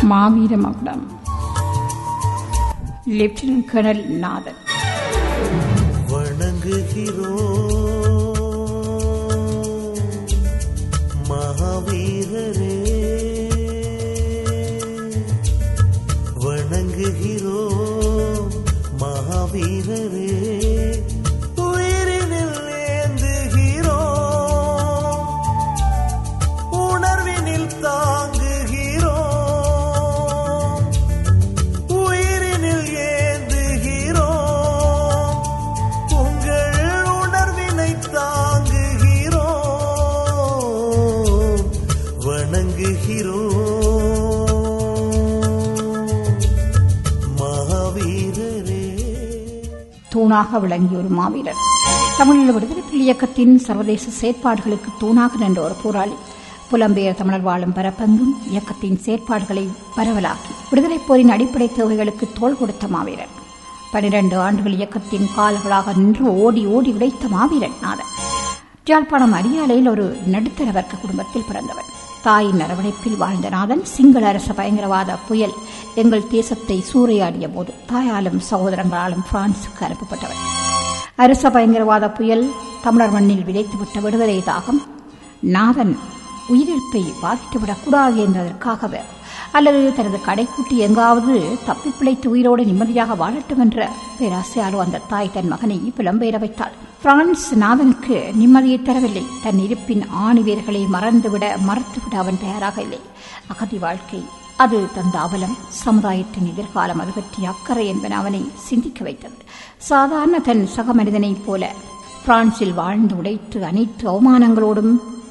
மாவீர மகுடம் lieutenant colonel நாதன் வணங்குகிறோம் மகாவீரரே வணங்குகிறோம் மகாவீரரே உயிரினில் ஏந்துகிறோம் உணர்வினில் தாங்குகிறோம் உயிரினில் ஏந்துகிறோம் உங்கள் உணர்வினை தாங்குகிறோம் வணங்குகிறோம் மகாவீரரே தூணாக விளங்கிய ஒரு மாவீரர் தமிழீழ விடுதலை புலி இயக்கத்தின் சர்வதேச செயற்பாடுகளுக்கு தூணாக நின்ற ஒரு போராளி புலம்பெயர் தமிழர் வாழும் பரப்பெங்கும் இயக்கத்தின் செயற்பாடுகளை பரவலாக்கி விடுதலைப் போரின் அடிப்படை தேவைகளுக்கு தோள் கொடுத்த மாவீரர் பனிரெண்டு ஆண்டுகள் இயக்கத்தின் கால்களாக நின்று ஓடி ஓடி உடைத்த மாவீரன் நாதன் யாழ்ப்பாணம் அரியாலையில் ஒரு நடுத்தர வர்க்க குடும்பத்தில் பிறந்தவன் தாயின் அரவணைப்பில் வாழ்ந்த நாதன் சிங்கள அரச பயங்கரவாத புயல் எங்கள் தேசத்தை சூறையாடிய போது தாயாலும் சகோதரங்களாலும் பிரான்சுக்கு அனுப்பப்பட்டவன் அரச பயங்கரவாத புயல் தமிழர் மண்ணில் விதைத்துவிட்ட விடுதலை தாகம் நாதன் உயிரிழப்பை பாதித்துவிடக்கூடாது என்பதற்காகவே அல்லது தனது கடைக்குட்டி எங்காவது தப்பி பிழைத்து உயிரோடு நிம்மதியாக வாழட்டும் என்ற பேராசையாலோ அந்த தாய் தன் மகனை புலம்பெயர வைத்தாள் பிரான்ஸ் நாதனுக்கு நிம்மதியை தரவில்லை தன் இருப்பின் ஆணிவேர்களை மறந்துவிட மறுத்துவிட அவன் தயாராக இல்லை அகதி வாழ்க்கை அது தந்த அவலம் சமுதாயத்தின் எதிர்காலம் அது பற்றிய அக்கறை என்பன அவனை சிந்திக்க வைத்தது சாதாரண தன் சக மனிதனைப் போல பிரான்சில் வாழ்ந்து உடைத்து அனைத்து அவமானங்களோடும்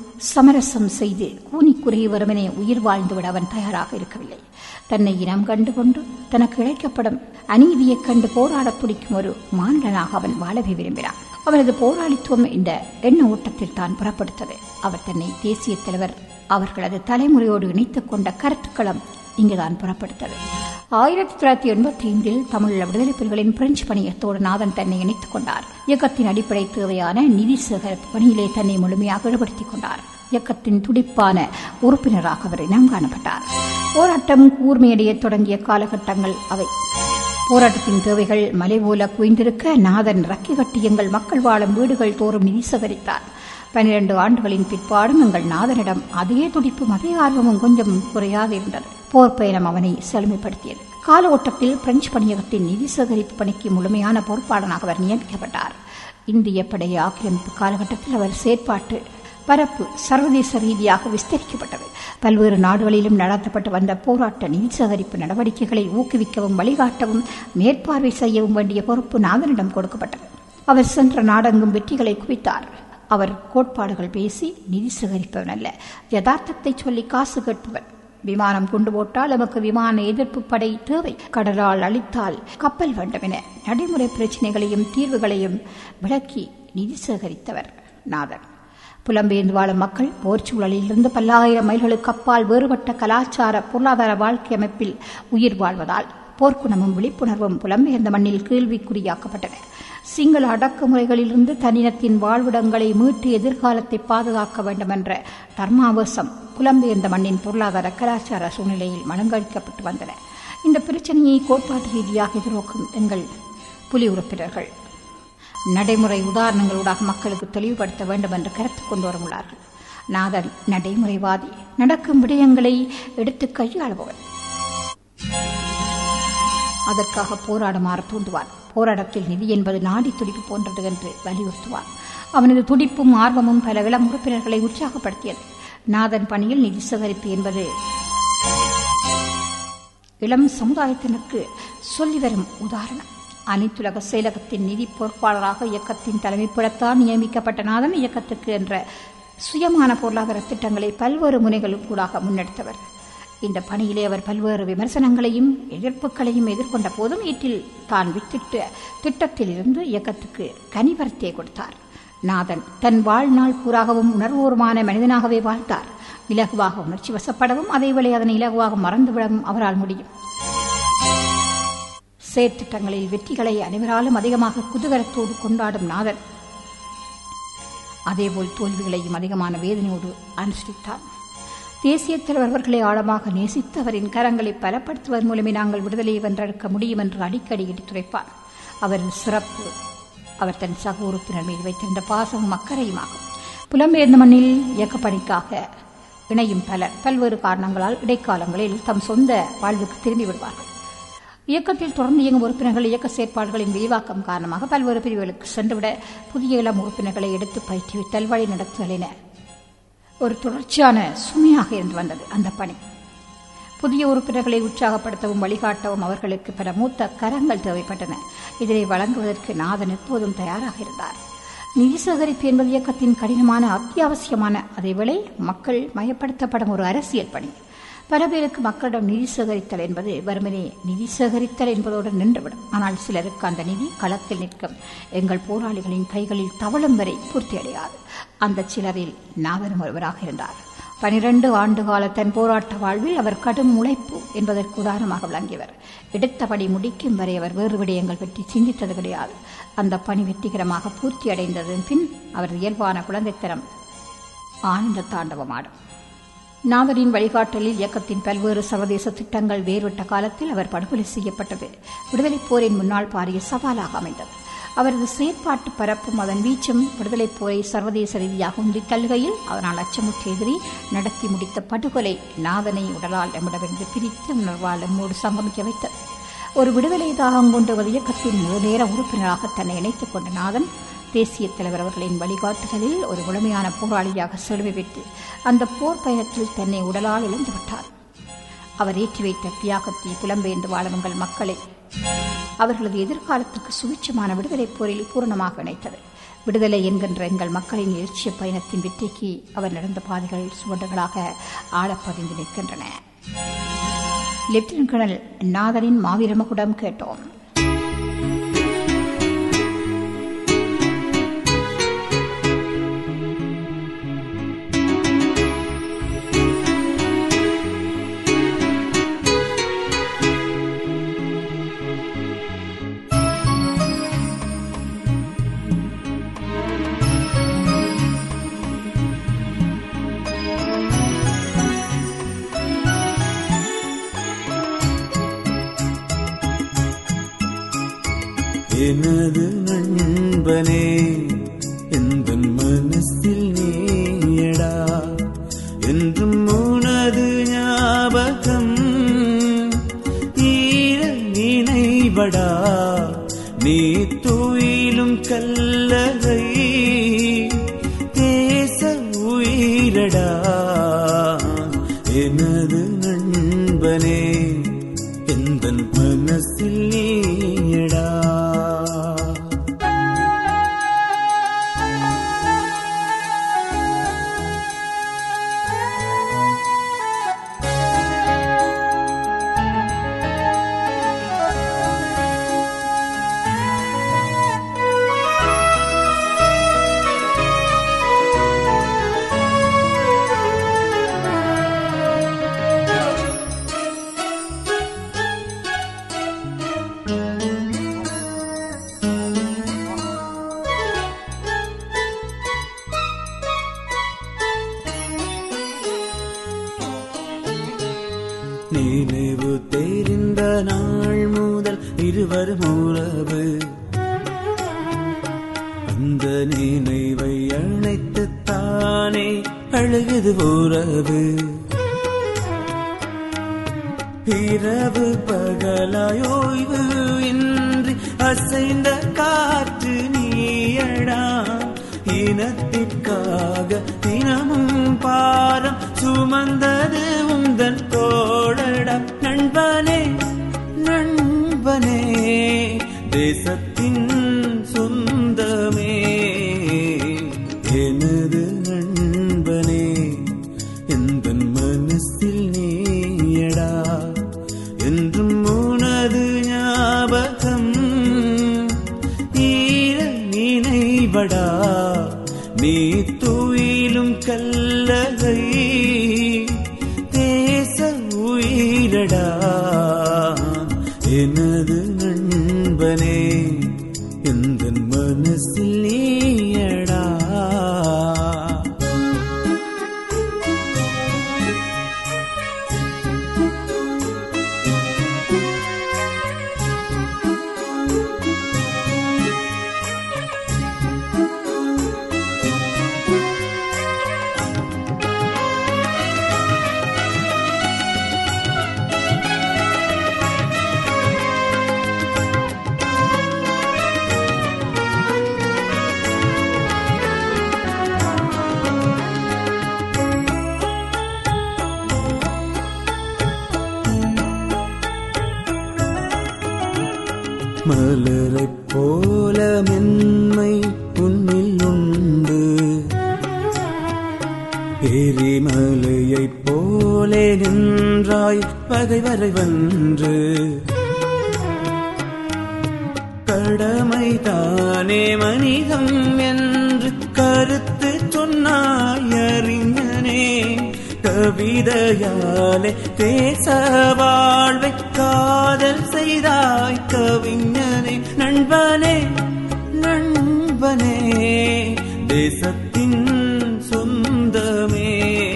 சமரசம் செய்து கூனிக்குறைய வருமனே உயிர் வாழ்ந்துவிட அவன் தயாராக இருக்கவில்லை தன்னை இனம் கண்டு கொண்டு தனக்கு இழைக்கப்படும் அநீதியைக் கண்டு போராடத் துடிக்கும் ஒரு மானிடனாக அவன் வாழவே விரும்பினான் அவனது போராளித்துவம் இந்த எண்ண ஓட்டத்தில் தான் புறப்படுத்தது அவர் தன்னை தேசிய தலைவர் அவர்களது தலைமுறையோடு இணைத்துக் கொண்ட கருத்துக்களம் இங்குதான் புறப்படுத்தது ஆயிரத்தி தொள்ளாயிரத்தி எண்பத்தி ஐந்தில் தமிழ் விடுதலை புலிகளின் பிரெஞ்சு பணியத்தோடு நாதன் தன்னை இணைத்துக் கொண்டார் இயக்கத்தின் அடிப்படை தேவையான நிதி சேகரிப்பு பணியிலே தன்னை முழுமையாக ஈடுபடுத்திக் கொண்டார் இயக்கத்தின் துடிப்பான உறுப்பினராக அவர் இனம் காணப்பட்டார் போராட்டம் கூர்மையடைய தொடங்கிய காலகட்டங்கள் அவை போராட்டத்தின் தேவைகள் மலை போல குவிந்திருக்க நாதன் ரக்கி கட்டி எங்கள் மக்கள் வாழும் வீடுகள் தோறும் நிதி சேகரித்தார் பனிரெண்டு ஆண்டுகளின் பிற்பாடும் எங்கள் நாதனிடம் அதே துடிப்பும் அதே ஆர்வமும் கொஞ்சம் குறையாது இருந்தது போர் பயணம் அவனை செழுமைப்படுத்தியது கால ஓட்டத்தில் பிரெஞ்சு பணியகத்தின் நிதி சேகரிப்பு பணிக்கு முழுமையான பொறுப்பாளனாக அவர் நியமிக்கப்பட்டார் இந்திய படைய ஆக்கிரமிப்பு காலகட்டத்தில் அவர் செயற்பாட்டு பரப்பு சர்வதேச ரீதியாக விஸ்தரிக்கப்பட்டது பல்வேறு நாடுகளிலும் நடத்தப்பட்டு வந்த போராட்ட நிதி சேகரிப்பு நடவடிக்கைகளை ஊக்குவிக்கவும் வழிகாட்டவும் மேற்பார்வை செய்யவும் வேண்டிய பொறுப்பு நாதனிடம் கொடுக்கப்பட்டது அவர் சென்ற நாடெங்கும் வெற்றிகளை குவித்தார் அவர் கோட்பாடுகள் பேசி நிதி சேகரிப்பவன் அல்ல யதார்த்தத்தை சொல்லி காசு கேட்பவன் விமானம் கொண்டு போட்டால் நமக்கு விமான எதிர்ப்பு படை தேவை கடலால் அழித்தால் கப்பல் வேண்டும் என நடைமுறை பிரச்சனைகளையும் தீர்வுகளையும் விளக்கி நிதி சேகரித்தவர் நாதன் புலம்பெயர்ந்து வாழும் மக்கள் போர் சூழலிலிருந்து பல்லாயிரம் மைல்களுக்கு அப்பால் வேறுபட்ட கலாச்சார பொருளாதார வாழ்க்கை அமைப்பில் உயிர் வாழ்வதால் போர்க்குணமும் விழிப்புணர்வும் புலம்பெயர்ந்த மண்ணில் கேள்விக்குறியாக்கப்பட்டன சிங்கள அடக்குமுறைகளிலிருந்து தனினத்தின் வாழ்விடங்களை மீட்டு எதிர்காலத்தை பாதுகாக்க வேண்டும் என்ற தர்மாவசம் புலம்பெயர்ந்த மண்ணின் பொருளாதார கலாச்சார சூழ்நிலையில் மலங்கழிக்கப்பட்டு வந்தன இந்த பிரச்சனையை கோட்பாட்டு ரீதியாக எதிர்நோக்கும் எங்கள் புலி உறுப்பினர்கள் நடைமுறை உதாரணங்களூடாக மக்களுக்கு தெளிவுபடுத்த வேண்டும் என்று கருத்து கொண்டு வரமுள்ளார்கள் நாதன் நடைமுறைவாதி நடக்கும் விடயங்களை எடுத்து கையாளுபவன் அதற்காக போராடுமாறு தூண்டுவான் போராட்டத்தில் நிதி என்பது நாடி துடிப்பு போன்றது என்று வலியுறுத்துவான் அவனது துடிப்பும் ஆர்வமும் பல இளம் உறுப்பினர்களை உற்சாகப்படுத்தியது நாதன் பணியில் நிதி சேகரிப்பு என்பது இளம் சமுதாயத்தினருக்கு சொல்லி வரும் உதாரணம் அனைத்துலக செயலகத்தின் நிதி பொறுப்பாளராக இயக்கத்தின் தலைமைப்படத்தான் நியமிக்கப்பட்ட நாதன் இயக்கத்துக்கு என்ற சுயமான பொருளாதார திட்டங்களை பல்வேறு முனைகளும் கூடாக முன்னெடுத்தவர் இந்த பணியிலே அவர் பல்வேறு விமர்சனங்களையும் எதிர்ப்புகளையும் எதிர்கொண்ட போதும் வீட்டில் தான் வித்திட்ட திட்டத்தில் இருந்து இயக்கத்துக்கு கனிவரத்தை கொடுத்தார் நாதன் தன் வாழ்நாள் பூராகவும் உணர்வோருமான மனிதனாகவே வாழ்ந்தார் இலகுவாக உணர்ச்சி வசப்படவும் அதேவேளை அதனை இலகுவாக மறந்துவிடவும் அவரால் முடியும் செயற்திட்டங்களில் வெற்றிகளை அனைவராலும் அதிகமாக குதூகலத்தோடு கொண்டாடும் நாதன் அதேபோல் தோல்விகளையும் அதிகமான வேதனையோடு அனுஷ்டித்தான் தேசிய தலைவர் அவர்களை ஆழமாக நேசித்து அவரின் கரங்களை பலப்படுத்துவதன் மூலமே நாங்கள் விடுதலையை வென்றெடுக்க முடியும் என்று அடிக்கடி எடுத்துரைப்பார் அவரின் சிறப்பு அவர் தன் சக உறுப்பினர் மீது வைத்திருந்த பாசமும் அக்கறையுமாகும் புலம்பெயர்ந்த மண்ணில் இயக்கப்பணிக்காக இணையும் பலர் பல்வேறு காரணங்களால் இடைக்காலங்களில் தம் சொந்த வாழ்வுக்கு திரும்பி விடுவார்கள் இயக்கத்தில் தொடர்ந்து இயங்கும் உறுப்பினர்கள் இயக்க செயற்பாடுகளின் விரிவாக்கம் காரணமாக பல்வேறு பிரிவுகளுக்கு சென்றுவிட புதிய இளம் உறுப்பினர்களை எடுத்து பயிற்றுவித்தல் வழி நடத்துதல் என ஒரு தொடர்ச்சியான சுமையாக இருந்து வந்தது அந்த பணி புதிய உறுப்பினர்களை உற்சாகப்படுத்தவும் வழிகாட்டவும் அவர்களுக்கு பல மூத்த கரங்கள் தேவைப்பட்டன இதனை வழங்குவதற்கு நாதன் எப்போதும் தயாராக இருந்தார் நிதி சேகரிப்பு என்பது இயக்கத்தின் கடினமான அத்தியாவசியமான அதேவேளை மக்கள் மயப்படுத்தப்படும் ஒரு அரசியல் பணி பல பேருக்கு மக்களிடம் நிதி சேகரித்தல் என்பது வெறுமனே நிதி சேகரித்தல் என்பதோடு நின்றுவிடும் ஆனால் சிலருக்கு அந்த நிதி களத்தில் நிற்கும் எங்கள் போராளிகளின் கைகளில் தவழும் வரை பூர்த்தியடையாது அந்த சிலரில் நாவரும் ஒருவராக இருந்தார் பனிரெண்டு ஆண்டு கால தன் போராட்ட வாழ்வில் அவர் கடும் உழைப்பு என்பதற்கு உதாரணமாக விளங்கியவர் எடுத்தபடி முடிக்கும் வரை அவர் வேறு விடயங்கள் பற்றி சிந்தித்தது கிடையாது அந்த பணி வெற்றிகரமாக பூர்த்தி அடைந்ததன் பின் அவரது இயல்பான குழந்தைத்தனம் ஆனந்த தாண்டவமாடும் நாவரின் வழிகாட்டலில் இயக்கத்தின் பல்வேறு சர்வதேச திட்டங்கள் வேறுவிட்ட காலத்தில் அவர் படுகொலை செய்யப்பட்டது விடுதலைப் போரின் முன்னாள் பாரிய சவாலாக அமைந்தது அவரது செயற்பாட்டு பரப்பும் அதன் வீச்சும் விடுதலைப் போரை சர்வதேச ரீதியாக உந்தி தள்ளுகையில் அதனால் அச்சமுற்ற எதிரி நடத்தி முடித்த படுகொலை நாதனை உடலால் நம்மிடமிருந்து பிரித்து உணர்வால் நம்மோடு சங்கமிக்க வைத்தது ஒரு விடுதலை தாகம் கொண்ட ஒரு இயக்கத்தின் நேர உறுப்பினராக தன்னை இணைத்துக் கொண்ட நாதன் தேசிய தலைவர் அவர்களின் வழிகாட்டுதலில் ஒரு முழுமையான போராளியாக செலுவை பெற்று அந்த போர் பயணத்தில் தன்னை உடலால் இழந்துவிட்டார் அவர் ஏற்றி வைத்த தியாகத்தை புலம்பெயர்ந்து வாழும் உங்கள் மக்களை அவர்களது எதிர்காலத்துக்கு சுவிட்சமான விடுதலைப் போரில் பூரணமாக இணைத்தது விடுதலை என்கின்ற எங்கள் மக்களின் எழுச்சிய பயணத்தின் வெற்றிக்கு அவர் நடந்த பாதைகள் சுவடுகளாக ஆழப்பதிந்து நிற்கின்றன லெப்டினன்ட் கர்னல் நாதரின் மாவீரமகுடம் கேட்டோம் எனது நண்பனே எந்த மனசில் நீயடா என்றும் உனது ஞாபகம் ஈர நினைவடா நீ துயிலும் கல்லறை தேச உயிரடா எனது நண்பனே எந்த மனசில் நீயடா நினைவு தெரிந்த நாள் முதல் இருவரும் உறவு அந்த நினைவை அழைத்து தானே அழுகுது உறவு இரவு பகலாயோய்வு இன்றி அசைந்த காற்று நீயடா இனத்திற்காக தினமும் பாரம் சுமந்தது உந்தன் தோழடா நண்பனே நண்பனே தேசத்தின் சொந்தமே எனது நண்பனே எந்த மனசில் நீயடா என்றும் உனது ஞாபகம் ஈர நினைவடா நீ துயிலும் கல்லகை தேச உயிரடா எனது நண்பனே எந்த மனசில் நீயடா மலரைப் போல மென்மை உன்னில் உண்டு எரிமலையைப் போலே நின்றாய் பகைவரை வென்று கடமைதானே மனிதம் என்று கருத்து சொன்னாய் அறிஞனே கவிதையாலே தேச வாழ்வை காதல் செய்தாய் கவிஞனே நண்பனே நண்பனே தேசத்தின் சொந்தமே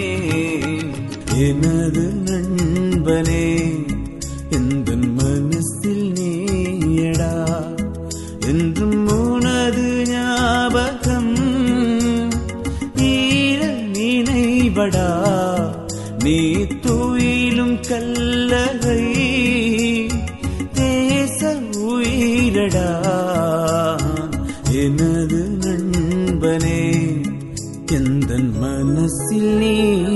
எனது நண்பனே எந்த மனசில் நீயடா என்றும் உனது ஞாபகம் ஈர நினைவடா நீ துயிலும் கல்லறை தேச உயிரடா எனது நண்பனே எந்த மனசில் நீ